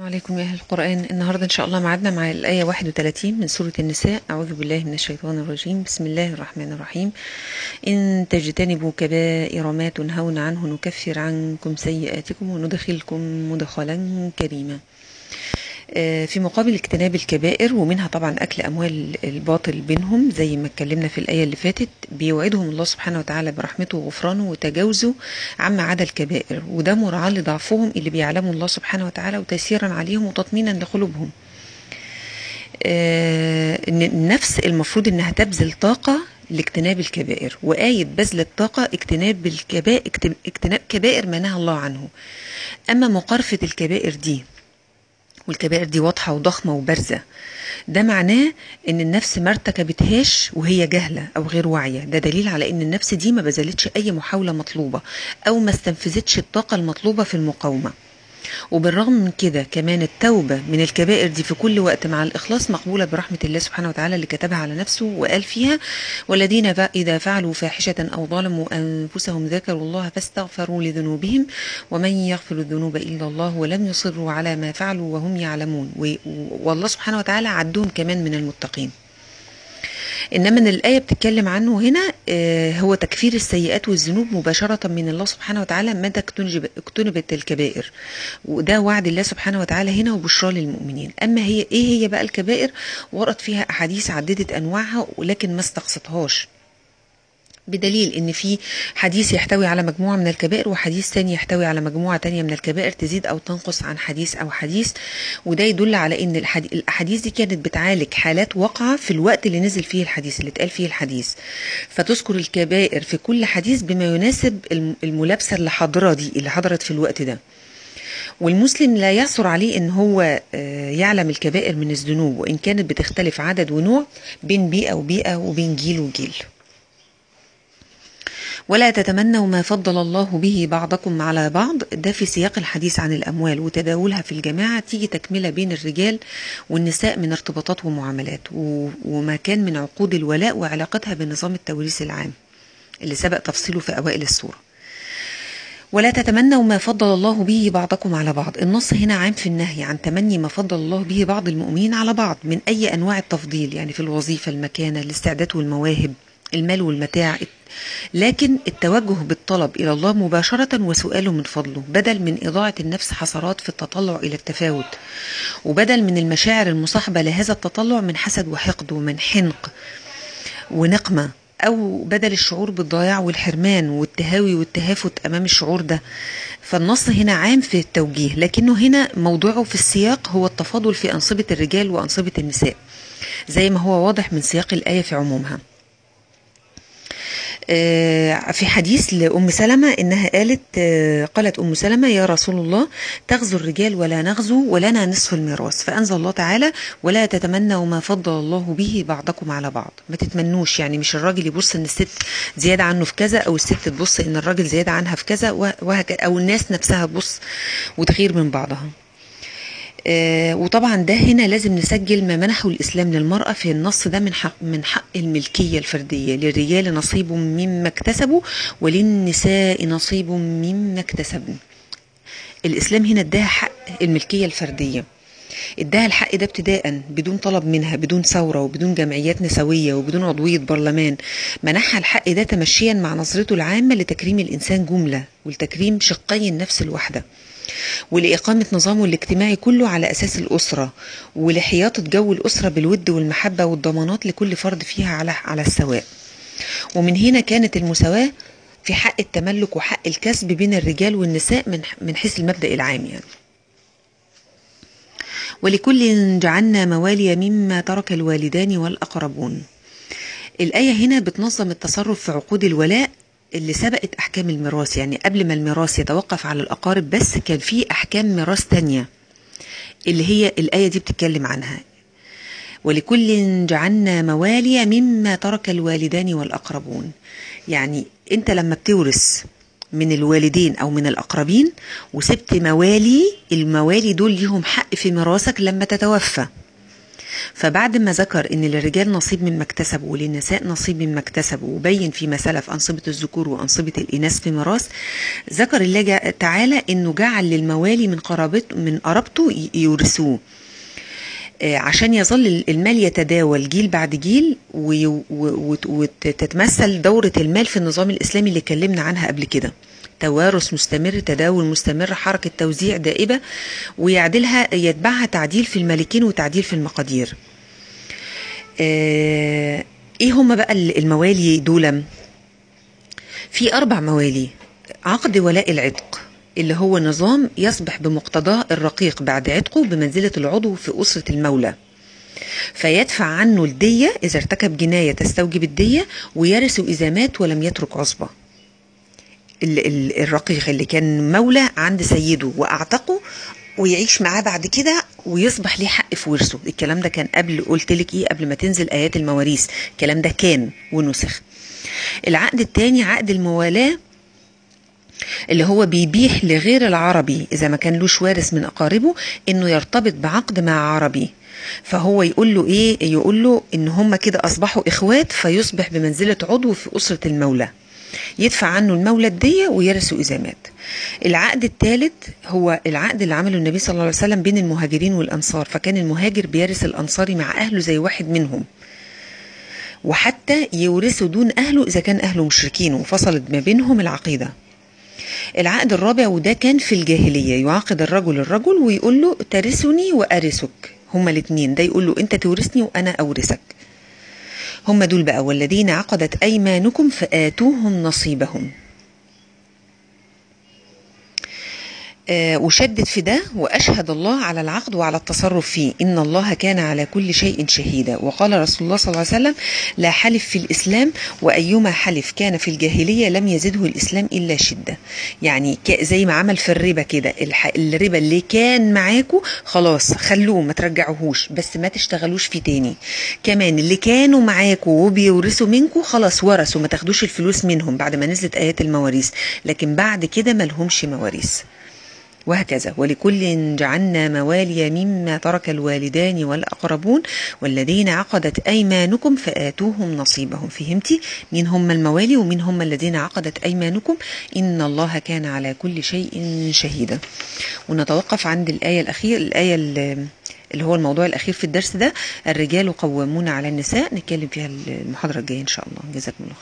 السلام عليكم يا أهل القرآن النهاردة إن شاء الله معادنا مع الآية 31 من سورة النساء أعوذ بالله من الشيطان الرجيم بسم الله الرحمن الرحيم إن تجتنبوا كبائر ما تنهون عنه نكفر عنكم سيئاتكم وندخلكم مدخلا كريما آه، في مقابل اجتناب الكبائر ومنها طبعا أكل أموال الباطل بينهم زي ما اتكلمنا في الآية اللي فاتت بيوعدهم الله سبحانه وتعالى برحمته وغفرانه وتجاوزه عما عدا الكبائر وده مراعاة لضعفهم اللي بيعلموا الله سبحانه وتعالى وتيسيرا عليهم وتطمينا لقلوبهم آه، إن النفس المفروض انها تبذل طاقة لاجتناب الكبائر وآية بذل الطاقة اجتناب الكبائر اجتناب كبائر ما نهى الله عنه أما مقارفة الكبائر دي والكبائر دي واضحة وضخمة وبارزة ده معناه ان النفس ما ارتكبتهاش وهي جاهلة او غير واعية ده دليل على ان النفس دي ما بذلتش اي محاولة مطلوبة او ما استنفذتش الطاقة المطلوبة في المقاومة وبالرغم من كده كمان التوبة من الكبائر دي في كل وقت مع الإخلاص مقبولة برحمة الله سبحانه وتعالى اللي كتبها على نفسه وقال فيها والذين إذا فعلوا فاحشة أو ظلموا أنفسهم ذكروا الله فاستغفروا لذنوبهم ومن يغفر الذنوب إلا الله ولم يصروا على ما فعلوا وهم يعلمون والله سبحانه وتعالى عدهم كمان من المتقين انما ان الايه بتتكلم عنه هنا آه، هو تكفير السيئات والذنوب مباشره من الله سبحانه وتعالى متى اجتنبت الكبائر وده وعد الله سبحانه وتعالى هنا وبشرى للمؤمنين اما هي ايه هي بقى الكبائر ورد فيها احاديث عددت انواعها ولكن ما استقصتهاش بدليل ان في حديث يحتوي على مجموعه من الكبائر وحديث ثاني يحتوي على مجموعه ثانيه من الكبائر تزيد او تنقص عن حديث او حديث وده يدل على ان الاحاديث دي كانت بتعالج حالات واقعه في الوقت اللي نزل فيه الحديث اللي اتقال فيه الحديث فتذكر الكبائر في كل حديث بما يناسب الملابسه اللي حاضره دي اللي حضرت في الوقت ده والمسلم لا يعثر عليه ان هو آه، يعلم الكبائر من الذنوب وان كانت بتختلف عدد ونوع بين بيئه وبيئه وبين جيل وجيل ولا تتمنوا ما فضل الله به بعضكم على بعض ده في سياق الحديث عن الأموال وتداولها في الجماعة تيجي تكملة بين الرجال والنساء من ارتباطات ومعاملات وما كان من عقود الولاء وعلاقتها بنظام التوريث العام اللي سبق تفصيله في أوائل السورة ولا تتمنوا ما فضل الله به بعضكم على بعض النص هنا عام في النهي عن تمني ما فضل الله به بعض المؤمنين على بعض من أي أنواع التفضيل يعني في الوظيفة المكانة الاستعداد والمواهب المال والمتاع لكن التوجه بالطلب إلى الله مباشرة وسؤاله من فضله بدل من إضاعة النفس حسرات في التطلع إلى التفاوت وبدل من المشاعر المصاحبة لهذا التطلع من حسد وحقد ومن حنق ونقمة أو بدل الشعور بالضياع والحرمان والتهاوي والتهافت أمام الشعور ده فالنص هنا عام في التوجيه لكنه هنا موضوعه في السياق هو التفاضل في أنصبة الرجال وأنصبة النساء زي ما هو واضح من سياق الآية في عمومها آه، في حديث لأم سلمة إنها قالت آه، قالت أم سلمة يا رسول الله تغزو الرجال ولا نغزو ولنا نصف الميراث فأنزل الله تعالى ولا تتمنوا ما فضل الله به بعضكم على بعض ما تتمنوش يعني مش الراجل يبص إن الست زيادة عنه في كذا أو الست تبص إن الراجل زيادة عنها في كذا وهكذا أو الناس نفسها تبص وتغير من بعضها آه، وطبعا ده هنا لازم نسجل ما منحه الاسلام للمراه في النص ده من حق من حق الملكيه الفرديه للرجال نصيب مما اكتسبوا وللنساء نصيب مما اكتسبن الاسلام هنا اداها حق الملكيه الفرديه اداها الحق ده ابتداء بدون طلب منها بدون ثوره وبدون جمعيات نسويه وبدون عضويه برلمان منحها الحق ده تمشيا مع نظرته العامه لتكريم الانسان جمله ولتكريم شقي النفس الواحده ولإقامة نظامه الاجتماعي كله على أساس الأسرة ولحياطة جو الأسرة بالود والمحبة والضمانات لكل فرد فيها على على السواء ومن هنا كانت المساواة في حق التملك وحق الكسب بين الرجال والنساء من من حيث المبدأ العام يعني ولكل جعلنا موالي مما ترك الوالدان والأقربون الآية هنا بتنظم التصرف في عقود الولاء اللي سبقت أحكام الميراث يعني قبل ما الميراث يتوقف على الأقارب بس كان في أحكام ميراث تانية اللي هي الآية دي بتتكلم عنها ولكل جعلنا موالي مما ترك الوالدان والأقربون يعني أنت لما بتورث من الوالدين أو من الأقربين وسبت موالي الموالي دول ليهم حق في ميراثك لما تتوفى فبعد ما ذكر ان للرجال نصيب مما اكتسبوا وللنساء نصيب مما اكتسبوا وبين فيما سلف انصبه الذكور وانصبه الاناث في ميراث ذكر الله جا- تعالى انه جعل للموالي من قرابته من قرابته ي- يورثوه آه، عشان يظل المال يتداول جيل بعد جيل وي- و- وت- وتتمثل دورة المال في النظام الإسلامي اللي اتكلمنا عنها قبل كده توارث مستمر تداول مستمر حركة توزيع دائبة ويعدلها يتبعها تعديل في المالكين وتعديل في المقادير آه، ايه هم بقى الموالي دول في أربع موالي عقد ولاء العتق اللي هو نظام يصبح بمقتضاه الرقيق بعد عتقه بمنزلة العضو في أسرة المولى فيدفع عنه الدية إذا ارتكب جناية تستوجب الدية ويرث إذا مات ولم يترك عصبة ال- ال- الرقيق اللي كان مولى عند سيده وأعتقه ويعيش معاه بعد كده ويصبح ليه حق في ورثه الكلام ده كان قبل قلت لك ايه قبل ما تنزل ايات المواريث الكلام ده كان ونسخ العقد الثاني عقد الموالاه اللي هو بيبيح لغير العربي اذا ما كان لوش وارث من اقاربه انه يرتبط بعقد مع عربي فهو يقول له ايه يقول له ان هم كده اصبحوا اخوات فيصبح بمنزله عضو في اسره المولى يدفع عنه المولى الدية ويرثه إذا مات العقد الثالث هو العقد اللي عمله النبي صلى الله عليه وسلم بين المهاجرين والأنصار فكان المهاجر بيرث الأنصاري مع أهله زي واحد منهم وحتى يورثوا دون أهله إذا كان أهله مشركين وفصلت ما بينهم العقيدة العقد الرابع وده كان في الجاهلية يعاقد الرجل الرجل ويقول له ترثني وأرثك هما الاثنين ده يقول له أنت تورثني وأنا أورثك هم دول بقى والذين عقدت أيمانكم فآتوهم نصيبهم آه وشدد في ده وأشهد الله على العقد وعلى التصرف فيه إن الله كان على كل شيء شهيدا وقال رسول الله صلى الله عليه وسلم لا حلف في الإسلام وأيما حلف كان في الجاهلية لم يزده الإسلام إلا شدة يعني زي ما عمل في الربا كده الربا اللي كان معاكو خلاص خلوه ما ترجعوهوش بس ما تشتغلوش فيه تاني كمان اللي كانوا معاكو وبيورثوا منكو خلاص ورثوا ما تاخدوش الفلوس منهم بعد ما نزلت آيات المواريث لكن بعد كده ملهمش مواريث وهكذا ولكل جعلنا موالي مما ترك الوالدان والأقربون والذين عقدت أيمانكم فآتوهم نصيبهم فهمتي مين هم الموالي ومين هم الذين عقدت أيمانكم إن الله كان على كل شيء شهيدا ونتوقف عند الآية الأخير الآية اللي هو الموضوع الأخير في الدرس ده الرجال قوامون على النساء نتكلم فيها المحاضرة الجاية إن شاء الله جزاكم الله